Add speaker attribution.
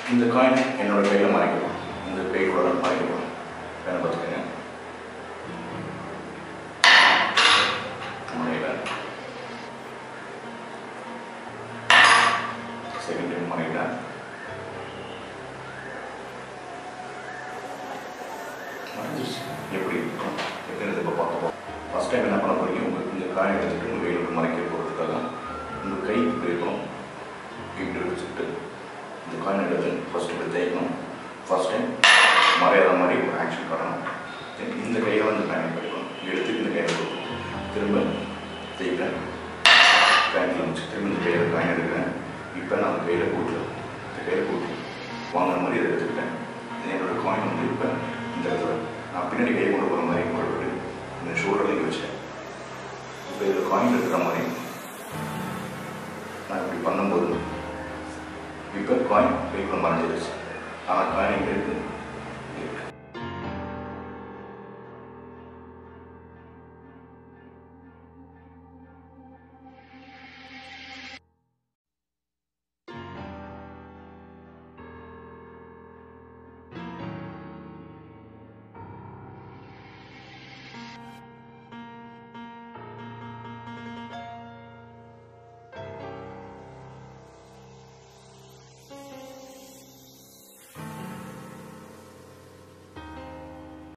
Speaker 1: இந்த காயின் என்னோட கையில் மறைக்கலாம் இந்த கைக்குள்ள மறைக்கலாம் வேணும் பார்த்துக்கங்க மறையில செகண்ட் டைம் மறைக்கிறேன் மறைஞ்சிருச்சு எப்படி இருக்கும் எப்படின்னு இப்போ பார்ப்போம் ஃபஸ்ட் டைம் என்ன பண்ண போறீங்க உங்களுக்கு இந்த காயை எடுத்துட்டு உங்கள் வெயிலுக்கு மறைக்க போகிறதுக்காக உங்கள் கை இப்படி இருக்கும் இப்படி வச்சுட்டு இந்த காயின் எடுத்து ஃபஸ்ட்டு இப்படி தேய்க்கணும் ஃபஸ்ட் டைம் மறையாத மாதிரி ஒரு ஆக்ஷன் பண்ணணும் Then இந்த கையை வந்து காயின் படிக்கணும் எடுத்து இந்த கையை கொடுக்கணும் திரும்ப தேய்க்கிறேன் காயின் வச்சு திரும்ப இந்த கையில் காயின் எடுக்கிறேன் இப்போ நான் அந்த கையில் கூட்டுறேன் இந்த கையில் கூட்டி வாங்குற மாதிரி இதை எடுத்துக்கிட்டேன் இது என்னோட காயின் வந்து இப்போ இந்த இடத்துல நான் பின்னாடி கையை கொண்டு போகிற மாதிரி கொண்டு போட்டு இந்த ஷோல்டரில் வச்சேன் இப்போ இதில் காயின் இருக்கிற மாதிரி நான் இப்படி பண்ணும்போது இப்போ காயின் கைக்குள்ள மறைஞ்சிருச்சு ஆனால் காயின் இங்கே இருக்கு இங்க இருக்கு